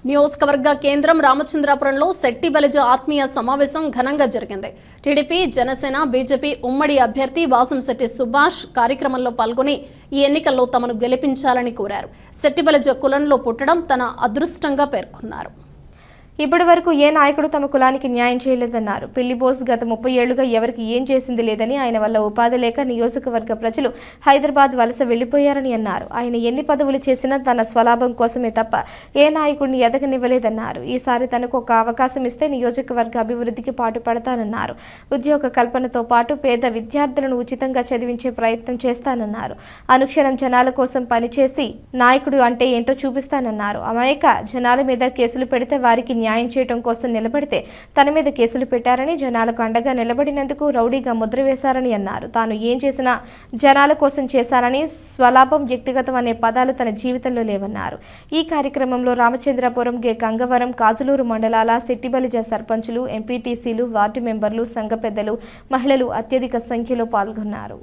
నియోజకవర్గ కేంద్రం రామచంద్రాపురంలో శెట్టి బలిజ ఆత్మీయ సమావేశం ఘనంగా జరిగింది టీడీపీ జనసేన బీజేపీ ఉమ్మడి అభ్యర్థి వాసంశెట్టి సుభాష్ కార్యక్రమంలో పాల్గొని ఈ ఎన్నికల్లో తమను గెలిపించాలని కోరారు శెట్టి బలిజ కులంలో పుట్టడం తన అదృష్టంగా పేర్కొన్నారు ఇప్పటి వరకు ఏ నాయకుడు తమ కులానికి న్యాయం చేయలేదన్నారు పిల్లి బోస్ గత ముప్పై ఏళ్లుగా ఎవరికి ఏం చేసింది లేదని ఆయన వల్ల ఉపాధి లేక నియోజకవర్గ ప్రజలు హైదరాబాద్ వలస వెళ్లిపోయారని అన్నారు ఆయన ఎన్ని పదవులు చేసినా తన స్వలాభం కోసమే తప్ప ఏ నాయకుడిని ఎదగనివ్వలేదన్నారు ఈసారి తనకు ఒక అవకాశం ఇస్తే నియోజకవర్గ అభివృద్ధికి పాటుపడతానన్నారు ఉద్యోగ కల్పనతో పాటు పేద విద్యార్థులను ఉచితంగా చదివించే ప్రయత్నం చేస్తానన్నారు అనుక్షణం జనాల కోసం పనిచేసి నాయకుడు అంటే ఏంటో చూపిస్తానన్నారు అమాయక జనాల మీద కేసులు పెడితే వారికి న్యాయం చేయడం కోసం నిలబడితే తన మీద కేసులు పెట్టారని జనాలకు అండగా నిలబడినందుకు రౌడీగా ముద్ర వేశారని అన్నారు తాను ఏం చేసినా జనాల కోసం చేశారని స్వలాభం వ్యక్తిగతం అనే పదాలు తన జీవితంలో లేవన్నారు ఈ కార్యక్రమంలో రామచంద్రపురం గే గంగవరం కాజులూరు మండలాల శెట్టిబలిజ సర్పంచులు ఎంపీటీసీలు వార్డు మెంబర్లు సంఘ పెద్దలు మహిళలు అత్యధిక సంఖ్యలో పాల్గొన్నారు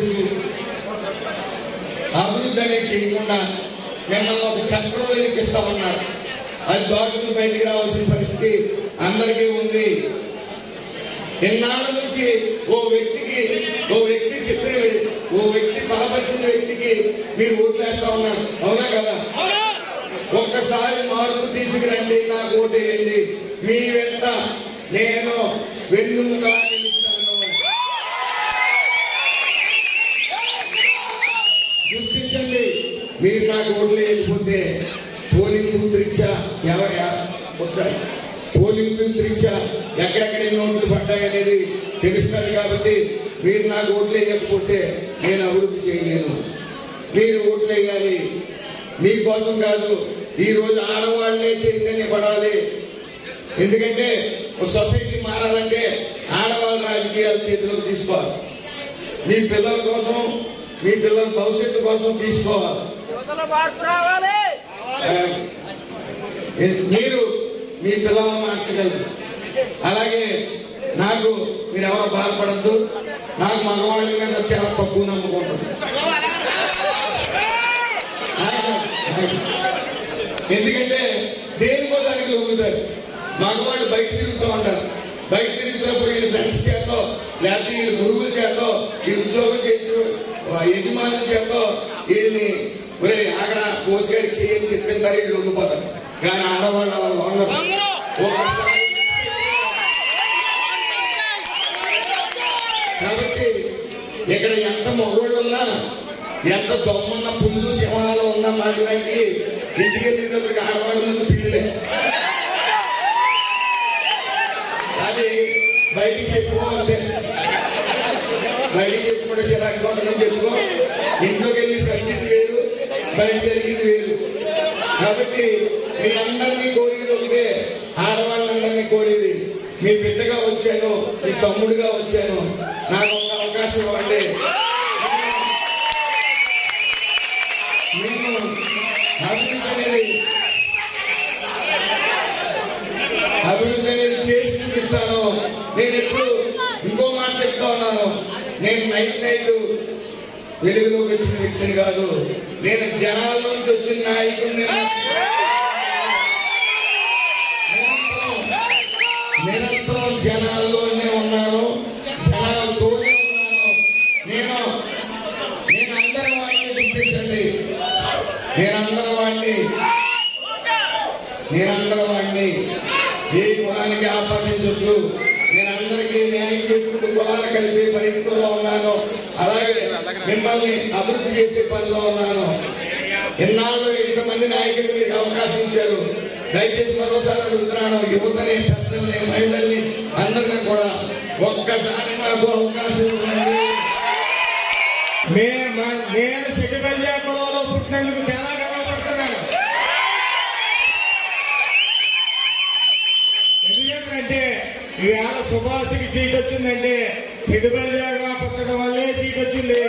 అభివృద్ధి అనేది చేయకుండా మిమ్మల్ని ఒక చక్రంలో ఇరికిస్తామన్నారు అది దాటుకుని బయటికి రావాల్సిన పరిస్థితి అందరికీ ఉంది ఎన్నాళ్ళ నుంచి ఓ వ్యక్తికి ఓ వ్యక్తి చెప్పిన వ్య- ఓ వ్యక్తి బలపరిచిన వ్యక్తికి మీరు ఓట్లు వేస్తా ఉన్నారు అవునా కదా ఒక్కసారి మార్పు తీసుకురండి నాకు ఓటేయండి మీ వెంట నేను వెన్నుముగా నిలుస్తాను గుర్తించండి మీరు నాకు ఓట్లు వేయకపోతే పోలింగ్ బూత్ రీత్యా ఎవరు ఎవ- ఒకసారి పోలింగ్ బూత్ రీత్యా ఎక్కడెక్కడ ఎన్ని ఓట్లు పడ్డాయి అనేది తెలుస్తుంది కాబట్టి మీరు నాకు ఓట్లు వేయకపోతే నేను అభివృద్ధి చేయలేను మీరు ఓట్లు వేయాలి మీకోసం కాదు ఈ రోజు ఆడవాళ్లే చైతన్యపడాలి ఎందుకంటే ఒక సొసైటీ మారాలంటే ఆడవాళ్ళ రాజకీయాలు చేతిలోకి తీసుకోవాలి మీ పిల్లల కోసం మీ పిల్లల భవిష్యత్తు కోసం తీసుకోవాలి ఆ, మీరు మీ పిల్లలను మార్చగలరు అలాగే నాకు మీరు ఎవరో బాధపడద్దు నాకు మగవాళ్ళ మీద చాలా తక్కువ నమ్మకం ఉంటుంది ఎందుకంటే దేనికో దానికి లొంగుతారు మగవాళ్ళు బయట తిరుగుతూ ఉంటారు బయట తిరుగుతున్నప్పుడు వీళ్ళ ఫ్రెండ్స్ చేతో లేకపోతే వీళ్ళ గురువుల చేతో ఈ ఉద్యోగం చేసి యజమానుల చేతో వీళ్ళని ఒరే ఆగరా పోస్ గారికి చేయని చెప్పిన వీళ్ళు లొంగిపోతారు కానీ ఆడవాళ్ళు అలా లొంగరు ఒక్కసారి కాబట్టి ఇక్కడ ఎంత మగవాళ్ళు ఉన్నా ఎంత దొమ్మున్న పుల్లు సింహాలు ఉన్న మాట్లాడి ఇంటికి వెళ్ళేటప్పటికి ఆడవాళ్ళ ముందు పిల్లలే అది బయటికి చెప్పుకో అంటే బయటికి చెప్పుకుంటే చిరాకు ఉంటుందని చెప్పుకో ఇంట్లోకి వెళ్ళి సంగీతి వేరు బయట జరిగింది వేరు కాబట్టి మీ అందరినీ కోరేది ఒకటే ఆడవాళ్ళందరినీ కోరేది మీ బిడ్డగా వచ్చాను మీ తమ్ముడిగా వచ్చాను నాకు ఒక అవకాశం ఇవ్వండి నేను అభివృద్ధి అనేది అభివృద్ధి అనేది చేసి చూపిస్తాను నేను ఎప్పుడు ఇంకో మాట చెప్తా ఉన్నాను నేను నైట్ నైట్ వెలుగులోకి వచ్చిన వ్యక్తిని కాదు నేను జనాల నుంచి వచ్చిన నాయకుడిని నిరంతరం- నిరంతరం జనాల్లోనే ఉన్నాను జనాలతోనే ఉన్నాను నేను నేను అందరి వాడిని గుర్తించండి నేను అందరి వాడిని నేనందరూ వాడిని ఏ కులానికి ఆపాదించొద్దు నేను అందరికీ న్యాయం చేసుకుంటూ కులాలు కలిపి పరిస్థితుల్లో ఉన్నాను అలాగే మిమ్మల్ని అభివృద్ధి చేసే పనిలో ఉన్నాను ఇన్నాళ్ళు ఇంతమంది నాయకులు మీకు అవకాశం ఇచ్చారు దయచేసి మరోసారి అడుగుతున్నాను యువతని పెద్దల్ని మహిళల్ని అందరినీ కూడా ఒక్కసారి నాకు అవకాశం ఇవ్వండి మే మ- నేను సిటిబల్య కులంలో పుట్టినందుకు చాలా గర్వపడుతున్నాను ఎందుకంటే ఈవేళ సుభాష్కి సీట్ వచ్చిందంటే సిటిబల్యగా పుట్టడం వల్లే సీట్ వచ్చింది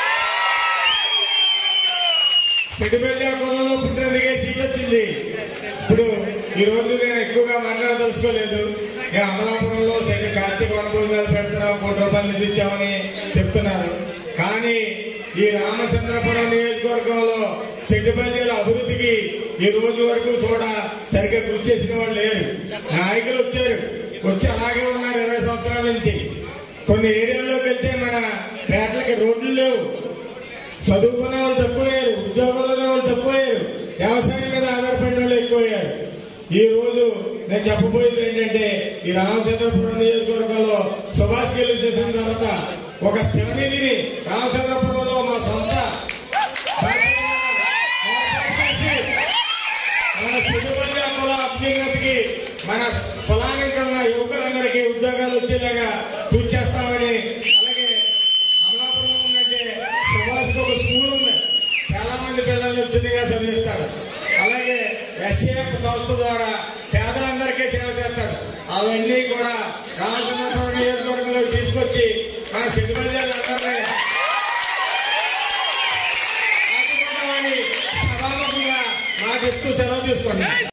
సిటిబల్య కులంలో పుట్టినందుకే సీట్ వచ్చింది ఇప్పుడు ఈ రోజు నేను ఎక్కువగా మాట్లాడదలుచుకోలేదు ఇక అమలాపురంలో సెటి కార్తీక వనభోజనాలు పెడుతున్నాం కోటి రూపాయలు నిధి ఇచ్చామని చెప్తున్నారు కానీ ఈ రామచంద్రపురం నియోజకవర్గంలో సెట్టిపల్లిల అభివృద్ధికి ఈ రోజు వరకు చూడ సరిగ్గా కృషి చేసిన వాళ్ళు లేరు నాయకులు వచ్చారు వచ్చి అలాగే ఉన్నారు ఇరవై సంవత్సరాల నుంచి కొన్ని ఏరియాల్లోకి వెళ్తే మన పేటలకి రోడ్లు లేవు చదువుకునే వాళ్ళు తక్కువయ్యారు ఉద్యోగాలు ఉన్న వాళ్ళు తక్కువయ్యారు వ్యవసాయం మీద ఆధారపడిన వాళ్ళు ఎక్కువయ్యారు ఈ రోజు నేను చెప్పబోయేది ఏంటంటే ఈ రామచంద్రపురం నియోజకవర్గంలో సుభాష్ గెలు చేసిన తర్వాత ఒక స్థిర నిధిని రామచంద్రపురంలో మా సొంత మన సిద్ధుపల్లి కుల అభ్యున్నతికి మన కులానికి ఉన్న యువకులందరికీ ఉద్యోగాలు వచ్చేలాగా కృషి చేస్తామని అలాగే అమలాపురంలో ఉందంటే సుభాష్కి ఒక స్కూల్ ఉంది చాలా మంది పిల్లల్ని ఉచితంగా చదివిస్తాడు అలాగే ఎస్ఏఎఫ్ సంస్థ ద్వారా పేదలందరికీ సేవ చేస్తాడు అవన్నీ కూడా రామచంద్రపురం నియోజకవర్గంలో తీసుకొచ్చి మన సిద్ధిపల్లి ఆదుకుంటామని సభాముఖంగా మాటిస్తూ సెలవు తీసుకోండి